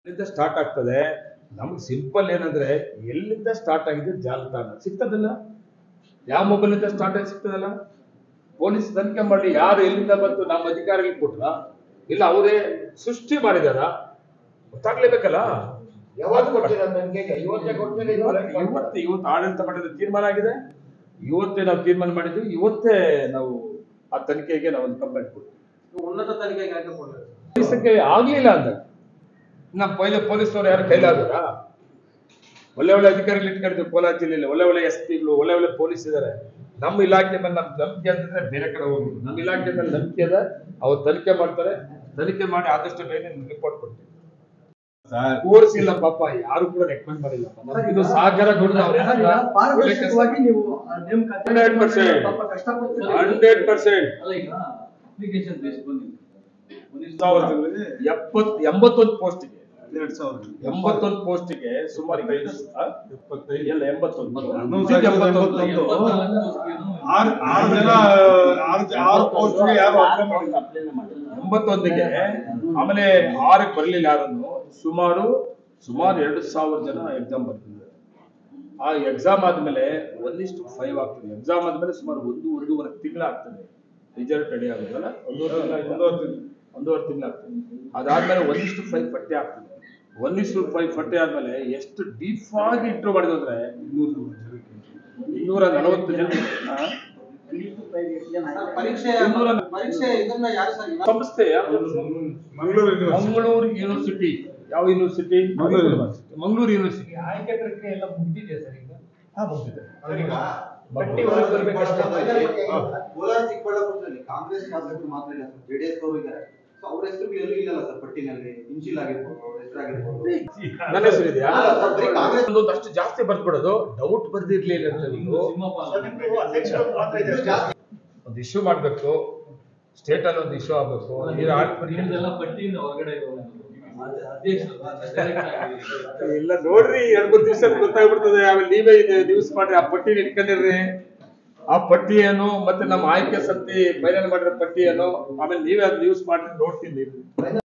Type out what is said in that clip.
ಎಲ್ಲಿಂದ ಸ್ಟಾರ್ಟ್ ಆಗ್ತದೆ ನಮ್ಗೆ ಸಿಂಪಲ್ ಏನಂದ್ರೆ ಎಲ್ಲಿಂದ ಸ್ಟಾರ್ಟ್ ಆಗಿದೆ ಜಾಲತಾಣ ಸಿಗ್ತದಲ್ಲ ಯಾವ ಮೊಬೈಲಿಂದ ಸ್ಟಾರ್ಟ್ ಆಗಿ ಸಿಗ್ತದಲ್ಲ ಪೊಲೀಸ್ ತನಿಖೆ ಮಾಡಿ ಯಾರು ಎಲ್ಲಿಂದ ಬಂತು ನಮ್ಮ ಅಧಿಕಾರಿಗಳಿಗೆ ಕೊಟ್ರ ಇಲ್ಲ ಅವರೇ ಸೃಷ್ಟಿ ಮಾಡಿದಾರ ಗೊತ್ತಾಗ್ಲೇಬೇಕಲ್ಲ ಯಾವಾಗ ಕೊಡ್ತೀರಾ ತನಿಖೆಗೆ ಇವತ್ತೇ ಕೊಡ್ತೀರಾ ಇವತ್ತು ಇವತ್ತು ಇವತ್ತು ಆಡಳಿತ ಮಟ್ಟದ ತೀರ್ಮಾನ ಆಗಿದೆ ಇವತ್ತೇ ನಾವು ತೀರ್ಮಾನ ಮಾಡಿದ್ವಿ ಇವತ್ತೇ ನಾವು ಆ ತನಿಖೆಗೆ ನಾವು ಒಂದು ಕಂಪ್ಲೇಂಟ್ ಕೊಡ್ತೀವಿ ಉನ್ನತ ತನಿಖೆಗೆ ಯಾಕೆ ಕೊಡಲಿಲ್ಲ ಪೊಲೀಸಕ್ಕೆ ಆಗ್ಲಿಲ್ಲ ಅಂತ ನಮ್ಮ ಪೈಲೆ ಪೊಲೀಸ್ನವ್ರು ಯಾರು ಕೈಲಾದ್ರ ಒಳ್ಳೆ ಒಳ್ಳೆ ಅಧಿಕಾರಿಗಳು ಇಟ್ಕೊಂಡಿದ್ವಿ ಕೋಲಾರ ಜಿಲ್ಲೆಯಲ್ಲಿ ಒಳ್ಳೆ ಒಳ್ಳೆ ಎಸ್ ಪಿಗಳು ಒಳ್ಳೆ ಒಳ್ಳೆ ಪೊಲೀಸ್ ಇದಾರೆ ನಮ್ಮ ಇಲಾಖೆ ಮೇಲೆ ನಮ್ಗೆ ನಂಬಿಕೆ ಅಂತಂದ್ರೆ ಬೇರೆ ಕಡೆ ಹೋಗ್ಬೋದು ನಮ್ಮ ಇಲಾಖೆ ಮೇಲೆ ನಂಬಿಕೆ ಅದ ಅವ್ರು ತನಿಖೆ ಮಾಡ್ತಾರೆ ತನಿಖೆ ಮಾಡಿ ಆದಷ್ಟು ಬೇಗ ನಿಮ್ಗೆ ರಿಪೋರ್ಟ್ ಕೊಡ್ತೀವಿ ಕೋರ್ಸಿಲ್ಲ ಪಾಪ ಯಾರು ಕೂಡ ರೆಕಮೆಂಡ್ ಮಾಡಿಲ್ಲ ಇದು ಸಹಕಾರ ದುಡ್ಡು ಅವ್ರು ಒಳ್ಳೆ ಕೆಲ್ಸ ಪಾರದರ್ಶಕವಾಗಿ ನೀವು ಆ ನೇಮಕಾತಿ 100%. ಪಾಪ ಕಷ್ಟಪಟ್ಟು ಹಂಡ್ರೆಡ್ ಪರ್ಸೆಂಟ್ ಅಲ್ಲ ಈಗ ಅಪ್ಲಿಕೇಶನ್ ಬೇಸ್ ಬಂದಿದೆ ಒಂದಿಷ್ಟು ಸಾವಿರದ ಎಪ್ಪತ್ ಎಂಬತ್ತೊಂದು ಪೋಸ್ಟ್ಗೆ ಎರಡ್ ಸಾವಿರ ಎಂಬತ್ತೊಂದು ಪೋಸ್ಟ್ಗೆ ಸುಮಾರು ಐದು ಆ? ಇಲ್ಲ ಎಂಬತ್ತೊಂದು ಹನ್ನೊಂದು ನಿಜ ಸಾವಿರದ ಎಂಬತ್ತೊಂದು. ಎಂಬತ್ತೊಂದು. ಎಪ್ಪತ್ನಾಲ್ಕು ಆರು ಆರು ಜನ ಆರು ಆರು ಪೋಸ್ಟ್ಗೆ ಯಾರು ಅಪ್ಲೈ ಮಾಡಿಲ್ಲ ಎಂಬತ್ತೊಂದಿಗೆ ಆಮೇಲೆ ಆರಕ್ಕೆ ಬರಲಿಲ್ಲ ಯಾರನ್ನು ಸುಮಾರು ಸುಮಾರು ಎರಡು ಸಾವಿರ ಜನ ಎಕ್ಸಾಮ್ ಬರ್ತಿದ್ದಾರೆ ಆ ಎಕ್ಸಾಮ್ ಆದ್ಮೇಲೆ ಒಂದಿಷ್ಟು ಫೈವ್ ಆಗ್ತದೆ ಎಕ್ಸಾಮ್ ಆದ್ಮೇಲೆ ಸುಮಾರು ಒಂದು ಎರಡೂವರೆ ತಿಂಗಳು ಆಗ್ತದೆ ರಿಸಲ್ಟ್ ರೆಡಿ ಆಗೋದಲ್ಲ ಒಂದೂವರೆ ತಿಂಗಳು ಒಂದೂವರೆ ತಿಂಗಳು. ಒಂದೂವರೆ ತಿಂಗಳು ಆಗ್ತದೆ ಅದಾದ್ಮೇಲೆ ಒಂದಿಷ್ಟು ಫೈವ್ ಪಟ್ಟಿ ಆಗ್ತದೆ ಒಂದಿಷ್ಟು ಫೈವ್ ಪಟ್ಟಿ ಆದ್ಮೇಲೆ ಎಷ್ಟು ಡೀಪ್ ಆಗಿ ಇಂಟ್ರೂ ಮಾಡಿದ್ರು ಅಂದ್ರೆ ಇನ್ನೂರ ನಲವತ್ತು ಜನ ಆ? ಪರೀಕ್ಷೆ ಇನ್ನೂರ ಪರೀಕ್ಷೆ ಇದನ್ನ ಯಾರು ಸರ್ ಸಂಸ್ಥೆ ಯಾವ್ದು? ಮಂಗಳೂರು ಯೂನಿವರ್ಸಿಟಿ. ಮಂಗಳೂರು ಯೂನಿವರ್ಸಿಟಿ ಯಾವ university Mangaluru university. Mangaluru university ಆಯ್ಕೆ ಪ್ರಕ್ರಿಯೆ ಎಲ್ಲ ಮುಗಿದಿದೆ ಸರ್ ಈಗ ಹಾ ಬಂದಿದೆ ಪಟ್ಟಿ ಹೊರಗೆ ಬರ್ಬೇಕು ಕೋಲಾರ ಚಿಕ್ಕಬಳ್ಳಾಪುರದಲ್ಲಿ ಕಾಂಗ್ರೆಸ್ ಶಾಸಕರು ಮಾತ್ರ ಇಲ್ಲ ಸರ್ ಜೆಡಿಎಸ್ ಅವರು ಇದ್ದಾರೆ ಸೊ ಅವ್ರ ಹೆಸರು ಎಲ್ಲೂ ಇಲ್ಲಲ್ಲ ಸರ್ ಪಟ್ಟಿನಲ್ಲಿ ಇಂಚಿಲ್ ಆಗಿರ್ಬೋದು ಅವ್ರ ಹೆಸರಾಗಿರ್ಬೋದು ನನ್ನ ಹೆಸರು ಇದೆಯಾ ಅಲ್ಲ ಸರ್, ಬರೀ ಕಾಂಗ್ರೆಸ್ ಒಂದು ಅಷ್ಟು ಜಾಸ್ತಿ ಬರ್ದ್ಬಿಡೋದು ಡೌಟ್ ಬರ್ದಿರ್ಲಿಲ್ಲ ಅಂತ ನೀವು ಒಂದು ಇಶ್ಯೂ ಮಾಡ್ಬೇಕು ಸ್ಟೇಟ್ ಅಲ್ಲಿ ಒಂದು ಇಶ್ಯೂ ಆಗ್ಬೇಕು ಇದು ಆಡ್- ನಿಮ್ದೆಲ್ಲ ಪಟ್ಟಿಯಿಂದ ಹೊರಗಡೆ ಇರೋದು. ಅಧ್ಯಕ್ಷರು direct ಆಗಿ ಇಲ್ಲ ನೋಡ್ರಿ ಎರಡ್ ಮೂರ್ ದಿವಸ ಗೊತ್ತಾಗ್ಬಿಡ್ತದೆ ಆಮೇಲೆ ನೀವೇ ಇದು ನ್ಯೂಸ್ ಮಾಡ್ರಿ ಆ ಪಟ್ಟಿ ಇಟ್ಕೊಂಡಿರ್ರಿ ಆ ಪಟ್ಟಿ ಏನು ಮತ್ತೆ ನಮ್ಮ ಆಯ್ಕೆ ಸಮಿತಿ ಫೈನಲ್ ಮಾಡಿರೋ ಪಟ್ಟಿ ಏನು ಆಮೇಲೆ ನೀವೇ ಅದು ನ್ಯೂಸ್ ಮಾಡ್ರಿ ನೋಡ್ತೀನಿ ನೀವು